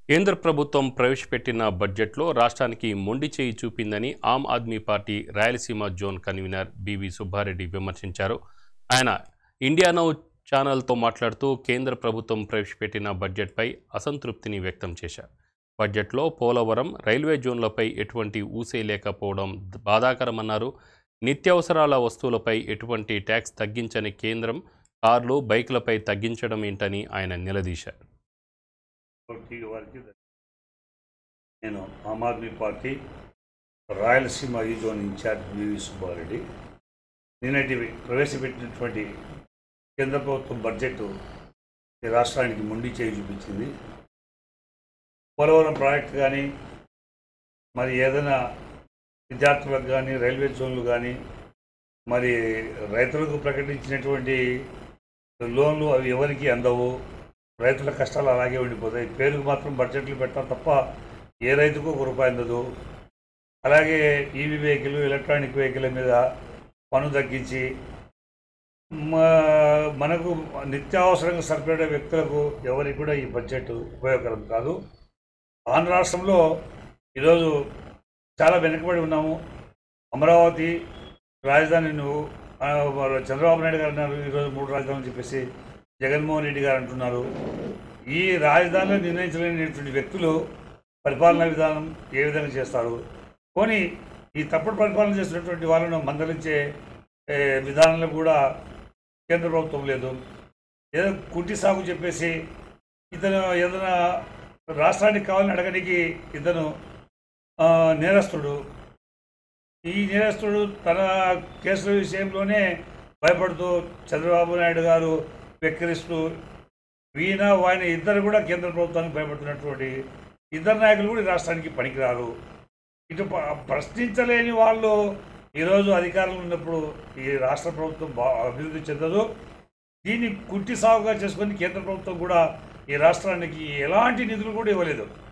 కేంద్ర ప్రభుత్వం ప్రవేశపెట్టిన బడ్జెట్లో రాష్ట్రానికి మొండి చేయి చూపిందని Aam Aadmi Party Rayalaseema zone convener BV Subbareddy విమర్శించారు ఆయన ఇండియా నౌ ఛానల్తో మాట్లాడుతూ కేంద్ర ప్రభుత్వం ప్రవేశపెట్టిన బడ్జెట్పై అసంతృప్తిని వ్యక్తం చేశారు బడ్జెట్లో పోలవరం రైల్వే జోన్లపై ఎటువంటి ఊసే లేకపోవడం బాధాకరమన్నారు నిత్యావసరాల వస్తువులపై ఎటువంటి ట్యాక్స్ తగ్గించని కేంద్రం కార్లు బైకులపై తగ్గించడం ఏంటని ఆయన నిలదీశారు పార్టీ వారికి నేను ఆమ్ ఆద్మీ పార్టీ రాయలసీమ ఈ జోన్ ఇన్ఛార్జ్ బివి సుబ్బారెడ్డి నిన్నటి ప్రవేశపెట్టినటువంటి కేంద్ర ప్రభుత్వం బడ్జెట్ ఈ రాష్ట్రానికి మొండి చేయి చూపించింది పోలవరం ప్రాజెక్ట్ కానీ మరి ఏదైనా విద్యార్థులకు కానీ రైల్వే జోన్లు కానీ మరి రైతులకు ప్రకటించినటువంటి లోన్లు అవి ఎవరికి అందవు రైతుల కష్టాలు అలాగే ఉండిపోతాయి పేరుకు మాత్రం బడ్జెట్లు పెట్టాలి తప్ప ఏ రైతుకు ఒక రూపాయి అందదు అలాగే ఈవీ వెహికల్ ఎలక్ట్రానిక్ వెహికల్ మీద పన్ను తగ్గించి మ- మనకు నిత్యావసరంగా సరిపడే వ్యక్తులకు ఎవరికి కూడా ఈ బడ్జెట్ ఉపయోగకరం కాదు ఆంధ్ర రాష్ట్రంలో ఈరోజు చాలా వెనుకబడి ఉన్నాము అమరావతి రాజధాని నువ్వు ఆ, వారు చంద్రబాబు నాయుడు గారు అన్నారు ఈరోజు మూడు రాజధానులు చెప్పేసి జగన్మోహన్ రెడ్డి గారు అంటున్నారు ఈ రాజధానిలో నిర్ణయించలేనటువంటి వ్యక్తులు పరిపాలనా విధానం ఏ విధంగా చేస్తారు పోనీ ఈ తప్పుడు పరిపాలన చేస్తున్నటువంటి వాళ్ళను మందలించే ఏ, విధానంలో కూడా కేంద్ర ప్రభుత్వం లేదు ఏదో కుంటి సాగు చెప్పేసి ఇతను ఏదైనా రాష్ట్రానికి కావాలని అడగడానికి ఇతను ఆ, నేరస్తుడు ఈ నేరస్తుడు తన కేసుల విషయంలోనే భయపడుతూ చంద్రబాబు నాయుడు గారు వెక్కిరిస్తూ వీణ వాయన ఇద్దరు కూడా కేంద్ర ప్రభుత్వానికి భయపడుతున్నటువంటి ఇద్దరు నాయకులు కూడా ఈ రాష్ట్రానికి పనికిరారు ఇటు ప- ప్రశ్నించలేని వాళ్ళు ఈరోజు అధికారంలో ఉన్నప్పుడు ఈ రాష్ట్ర ప్రభుత్వం బా అభివృద్ధి చెందదు దీన్ని కుట్టి సాగుగా చేసుకొని కేంద్ర ప్రభుత్వం కూడా ఈ రాష్ట్రానికి ఎలాంటి నిధులు కూడా ఇవ్వలేదు